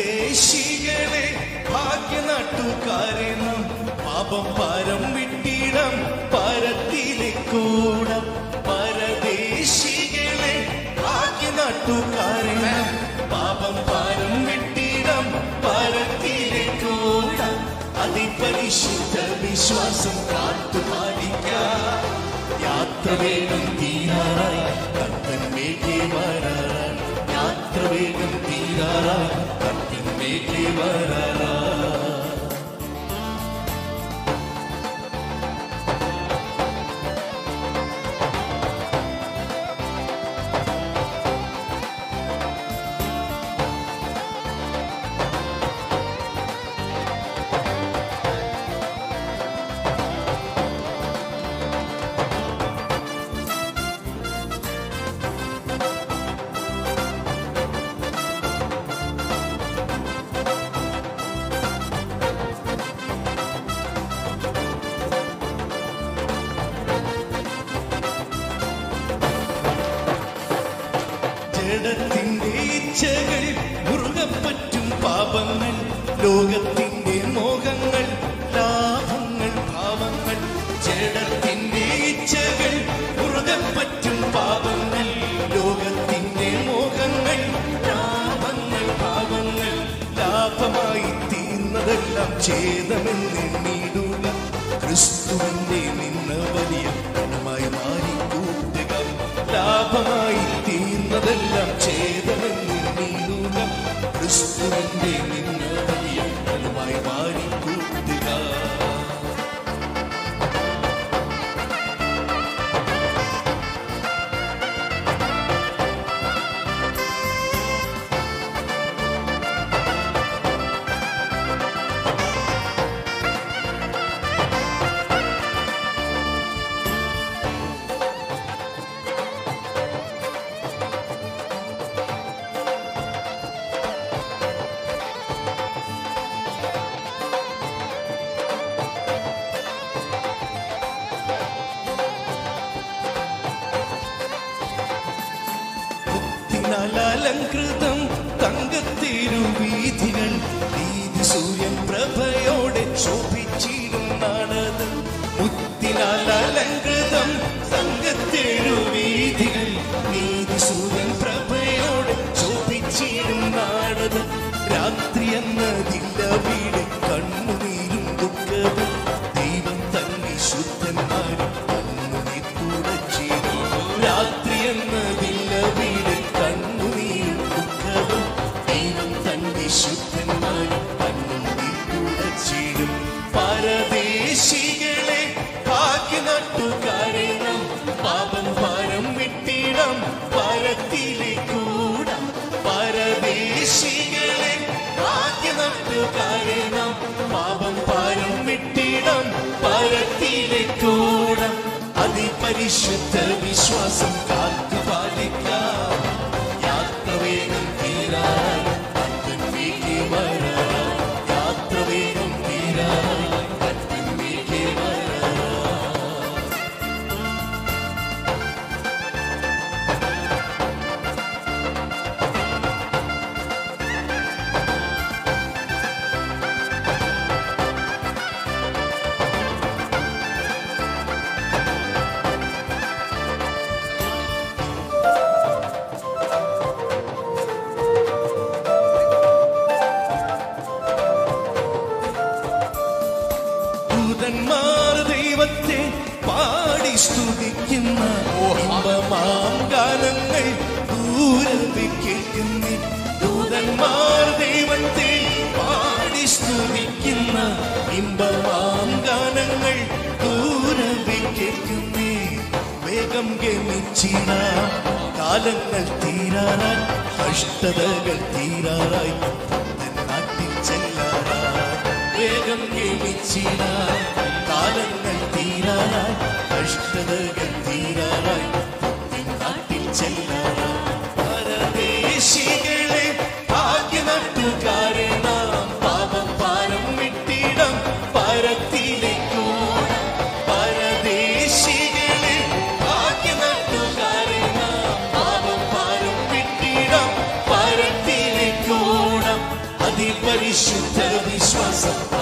പരദേശികളെ ഭാഗ്യനാട്ടുകാരെ നാം പാപം പാരം വിട്ടിടം പരത്തിലെ കൂടം പരദേശികളെ ഭാഗ്യനാട്ടുകാരെ നാം പാപം പാരം വിട്ടിടം പരത്തിലെ കൂടം അതിപരിശുദ്ധ വിശ്വാസം കാത്തുപാലിക്കാം യാത്ര വേഗം തീരാറായി കത്തൻ മേഘേ വരാറായി യാത്ര വേഗം തീരാറായി കത്തൻ മേഘേ വരാറായി ജഡത്തിന്റെ ഇച്ഛകൾ മുറുകെ പറ്റും പാപങ്ങൾ ലോകത്തിന്റെ മോഹങ്ങൾ ലാഭങ്ങൾ ഭാവങ്ങൾ ജഡത്തിന്റെ ഇച്ഛകൾ മുറുകെ പറ്റും പാപങ്ങൾ ലോകത്തിന്റെ മോഹങ്ങൾ ലാഭങ്ങൾ ഭാവങ്ങൾ ലാഭമായി തീർന്നതെല്ലാം ഛേദമെന്നെണ്ണിടുക ക്രിസ്തുവിന്റെ നിന്ന വലിയ ഗണമായി മാറി കൂട്ടുക ലാഭമായി തീർന്നതെല്ലാം ഛേദമെന്നെണ്ണിടുക ക്രിസ്തുവിന്റെ നിന്ന വലിയ ഗണമായി മാറി കൂട്ടുക മുത്തിനാലലങ്കൃതം തങ്കത്തിരുവീഥികൾ നീതി സൂര്യൻ പ്രഭയോടെ ശോഭിച്ചിരുന്നാണത് മുത്തിനാലലങ്കൃതം തങ്കത്തിരുവീഥികൾ നീതി സൂര്യൻ പ്രഭയോടെ ശോഭിച്ചിരുന്നാണത് രാത്രി എന്നതില്ല വീട് കണ്ണുനീരും ദുഃഖവും ദൈവം തന്നെ ശുദ്ധന്മാരും കണ്ണുനീർ തുടച്ചിടും രാത്രി എന്നതില്ല വീട് കണ്ണുനീരും ദുഃഖവും ദൈവം തന്നെ ശുദ്ധന്മാരും കണ്ണുനീർ തുടച്ചിടും പരദേശികളെ ഭാഗ്യനാട്ടുകാരെ നാം പാപം ഭാരം വിട്ടിടം പരത്തിലെ കൂടാം പരദേശികളെ ഭാഗ്യനാട്ടുകാരെ നാം പാപം ഭാരം വിട്ടിടം പരത്തിലെ കൂടാം അതിപരിശുദ്ധ വിശ്വാസം കാത്തുപാലിക്കാം യാത്ര വേഗം തീരായി കത്തൻ വീട്ടിൽ വരാം യാത്ര വേഗം തീരായി കത്തൻ വീട്ടിൽ വരാം ദൂതന്മാർ ദൈവത്തെ പാടി സ്തുതിക്കുന്ന ഇമ്പമാം ഗാനങ്ങൾ ദൂരത്ത് കേൾക്കുന്നേ ദൂതന്മാർ ദൈവത്തെ പാടി സ്തുതിക്കുന്ന ഇമ്പമാം ഗാനങ്ങൾ ദൂരത്ത് കേൾക്കുന്നേ വേഗം ഗമിച്ചിട കാലങ്ങൾ തീരാറായി കഷ്ടതകൾ തീരാറായി തൻ നാട്ടിൽ ചെല്ലാറായി വേഗം ഗമിച്ചിട കാലങ്ങൾ തീരാറായി കഷ്ടതകൾ തീരാറായി തൻ നാട്ടിൽ ചെല്ലാറായി പരദേശികളെ ഭാഗ്യനട്ടുകാരെ നാം പാപം പാരം വിട്ടിടം പരത്തിലേക്കൂടാം പരദേശികളെ ഭാഗ്യനട്ടുകാരെ നാം പാപം പാരം വിട്ടിടം പരത്തിലേക്കൂടാം വിശുദ്ധ വിശ്വാസം